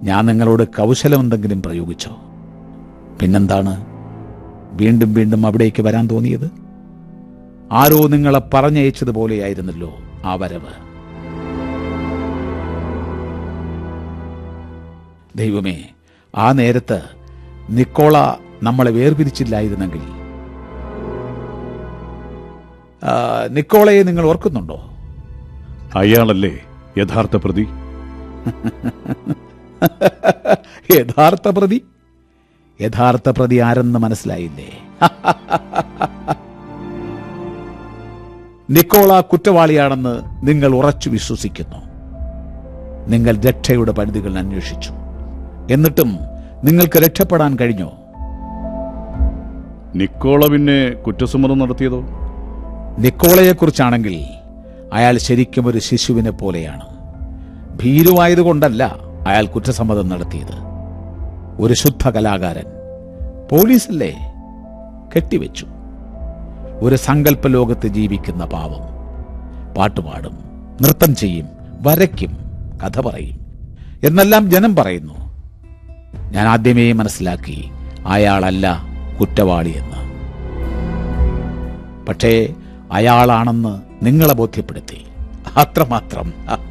ഞാൻ നിങ്ങളോട് കൗശലം എന്തെങ്കിലും പ്രയോഗിച്ചോ പിന്നെന്താണ് വീണ്ടും വീണ്ടും അവിടേക്ക് വരാൻ തോന്നിയത് ആരോ നിങ്ങളെ പറഞ്ഞയച്ചതുപോലെയായിരുന്നല്ലോ ആ വരവ് ദൈവമേ ആ നേരത്ത് നിക്കോള നമ്മളെ വേർപിരിച്ചില്ലായിരുന്നെങ്കിൽ ആ, നിക്കോളയെ നിങ്ങൾ ഓർക്കുന്നുണ്ടോ അയാളല്ലേ യഥാർത്ഥ പ്രതി യഥാർത്ഥ പ്രതി യഥാർത്ഥ പ്രതി ആരെന്ന് മനസ്സിലായില്ലേ നിക്കോള കുറ്റവാളിയാണെന്ന് നിങ്ങൾ ഉറച്ചു വിശ്വസിക്കുന്നു നിങ്ങൾ രക്ഷയുടെ പരിധികൾ അന്വേഷിച്ചു എന്നിട്ടും നിങ്ങൾക്ക് രക്ഷപ്പെടാൻ കഴിഞ്ഞോ നിക്കോള പിന്നെ കുറ്റസമ്മതം നടത്തിയതോ നിക്കോളയെക്കുറിച്ചാണെങ്കിൽ അയാൾ ശരിക്കും ഒരു ശിശുവിനെ പോലെയാണ് ഭീരുവായതുകൊണ്ടല്ല അയാൾ കുറ്റസമ്മതം നടത്തിയത് ഒരു ശുദ്ധ കലാകാരൻ പോലീസല്ലേ കെട്ടിവെച്ചു ഒരു സങ്കല്പ ലോകത്ത് ജീവിക്കുന്ന പാവം പാട്ടുപാടും നൃത്തം ചെയ്യും വരയ്ക്കും കഥ പറയും എന്നെല്ലാം ജനം പറയുന്നു ഞാൻ ആദ്യമേ മനസ്സിലാക്കി അയാളല്ല കുറ്റവാളിയെന്ന് പക്ഷേ അയാളാണെന്ന് നിങ്ങളെ ബോധ്യപ്പെടുത്തി അത്രമാത്രം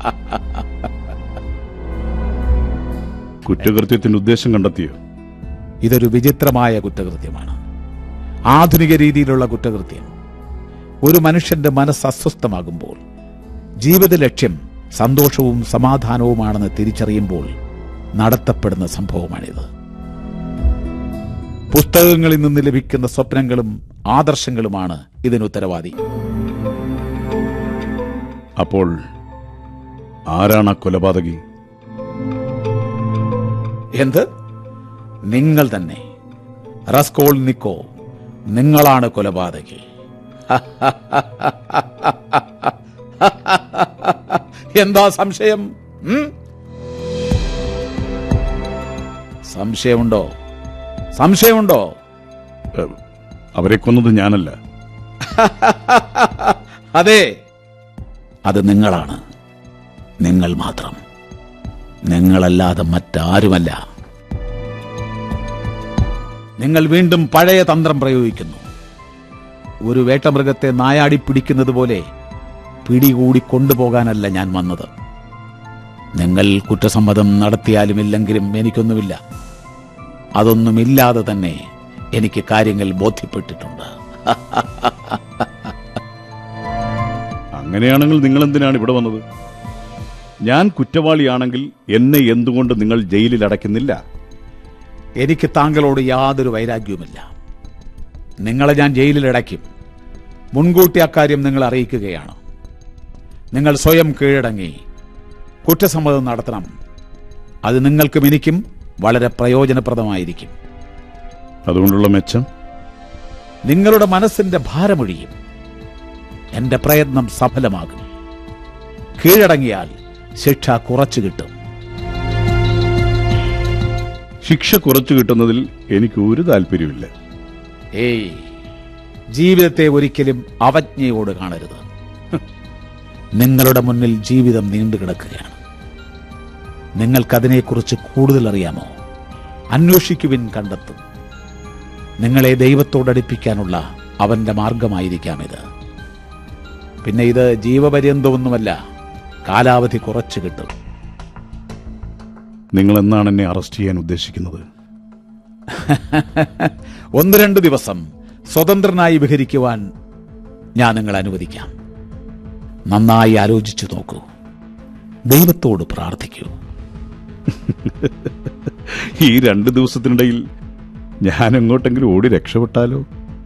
കുറ്റകൃത്യത്തിന്റെ ഉദ്ദേശം കണ്ടെത്തിയോ ഇതൊരു വിചിത്രമായ കുറ്റകൃത്യമാണ് ആധുനിക രീതിയിലുള്ള കുറ്റകൃത്യം ഒരു മനുഷ്യന്റെ മനസ്സ് അസ്വസ്ഥമാകുമ്പോൾ ജീവിത ലക്ഷ്യം സന്തോഷവും സമാധാനവുമാണെന്ന് തിരിച്ചറിയുമ്പോൾ നടത്തപ്പെടുന്ന സംഭവമാണിത് പുസ്തകങ്ങളിൽ നിന്ന് ലഭിക്കുന്ന സ്വപ്നങ്ങളും ആദർശങ്ങളുമാണ് ഇതിന് ഉത്തരവാദി അപ്പോൾ ആരാണ് ആ കൊലപാതകി എന്ത് നിങ്ങൾ തന്നെ റസ്കോൾ നിക്കോ നിങ്ങളാണ് കൊലപാതകി എന്താ സംശയം ഉം? സംശയമുണ്ടോ സംശയമുണ്ടോ ഏ, അവരെ കൊന്നത് ഞാനല്ല അതെ അത് നിങ്ങളാണ് നിങ്ങൾ മാത്രം നിങ്ങളല്ലാതെ മറ്റാരുമല്ല നിങ്ങൾ വീണ്ടും പഴയ തന്ത്രം പ്രയോഗിക്കുന്നു ഒരു വേട്ടമൃഗത്തെ നായാടി പിടിക്കുന്നത് പോലെ പിടികൂടി കൊണ്ടുപോകാനല്ല ഞാൻ വന്നത് നിങ്ങൾ കുറ്റസമ്മതം നടത്തിയാലും ഇല്ലെങ്കിലും എനിക്കൊന്നുമില്ല അതൊന്നുമില്ലാതെ തന്നെ എനിക്ക് കാര്യങ്ങൾ ബോധ്യപ്പെട്ടിട്ടുണ്ട് അങ്ങനെയാണെങ്കിൽ നിങ്ങൾ എന്തിനാണ് ഇവിടെ വന്നത് ഞാൻ കുറ്റവാളിയാണെങ്കിൽ എന്നെ എന്തുകൊണ്ട് നിങ്ങൾ ജയിലിൽ അടയ്ക്കുന്നില്ല എനിക്ക് താങ്കളോട് യാതൊരു വൈരാഗ്യവുമില്ല നിങ്ങളെ ഞാൻ ജയിലിൽ അടയ്ക്കും മുൻകൂട്ടി അക്കാര്യം നിങ്ങൾ അറിയിക്കുകയാണ് നിങ്ങൾ സ്വയം കീഴടങ്ങി കുറ്റസമ്മതം നടത്തണം അത് നിങ്ങൾക്കും എനിക്കും വളരെ പ്രയോജനപ്രദമായിരിക്കും അതുകൊണ്ടുള്ള മെച്ചം നിങ്ങളുടെ മനസ്സിന്റെ ഭാരമൊഴിയും എന്റെ പ്രയത്നം സഫലമാകും കീഴടങ്ങിയാൽ ശിക്ഷ കുറച്ചു കിട്ടും ശിക്ഷ കുറച്ചു കിട്ടുന്നതിൽ എനിക്ക് ഒരു താല്പര്യമില്ല ഏയ് ജീവിതത്തെ ഒരിക്കലും അവജ്ഞയോട് കാണരുത് ഹ്. നിങ്ങളുടെ മുന്നിൽ ജീവിതം നീണ്ടുകിടക്കുകയാണ് നിങ്ങൾക്കതിനെക്കുറിച്ച് കൂടുതൽ അറിയാമോ അന്വേഷിക്കുവിൻ കണ്ടെത്തും നിങ്ങളെ ദൈവത്തോടടുപ്പിക്കാനുള്ള അവന്റെ മാർഗമായിരിക്കാം ഇത് പിന്നെ ഇത് ജീവപര്യന്തമൊന്നുമല്ല കാലാവധി കുറച്ചു കിട്ടും നിങ്ങൾ എന്നാണ് എന്നെ അറസ്റ്റ് ചെയ്യാൻ ഉദ്ദേശിക്കുന്നത് ഒന്ന് രണ്ട് ദിവസം സ്വതന്ത്രനായി വിഹരിക്കുവാൻ ഞാൻ നിങ്ങളെ അനുവദിക്കാം നന്നായി ആലോചിച്ചു നോക്കൂ ദൈവത്തോട് പ്രാർത്ഥിക്കൂ ഈ രണ്ട് ദിവസത്തിനിടയിൽ ഞാൻ എങ്ങോട്ടെങ്കിലും ഓടി രക്ഷപ്പെട്ടാലോ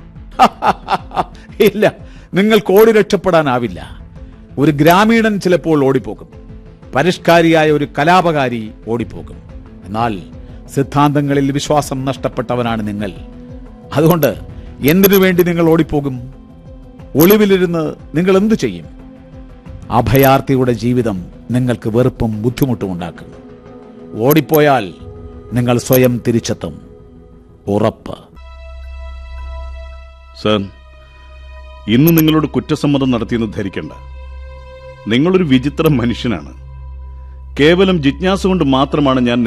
ഇല്ല നിങ്ങൾക്ക് ഓടി രക്ഷപ്പെടാനാവില്ല ഒരു ഗ്രാമീണൻ ചിലപ്പോൾ ഓടിപ്പോകും പരിഷ്കാരിയായ ഒരു കലാപകാരി ഓടിപ്പോകും എന്നാൽ സിദ്ധാന്തങ്ങളിൽ വിശ്വാസം നഷ്ടപ്പെട്ടവനാണ് നിങ്ങൾ അതുകൊണ്ട് എന്തിനു വേണ്ടി നിങ്ങൾ ഓടിപ്പോകും ഒളിവിലിരുന്ന് നിങ്ങൾ എന്തു ചെയ്യും അഭയാർത്ഥിയുടെ ജീവിതം നിങ്ങൾക്ക് വെറുപ്പും ബുദ്ധിമുട്ടും ഉണ്ടാക്കും ഓടിപ്പോയാൽ നിങ്ങൾ സ്വയം തിരിച്ചെത്തും ഉറപ്പ് സർ ഇന്ന് നിങ്ങളോട് കുറ്റസമ്മതം നടത്തിയെന്ന് ധരിക്കണ്ട നിങ്ങളൊരു വിചിത്ര മനുഷ്യനാണ് കേവലം ജിജ്ഞാസ കൊണ്ട് മാത്രമാണ് ഞാൻ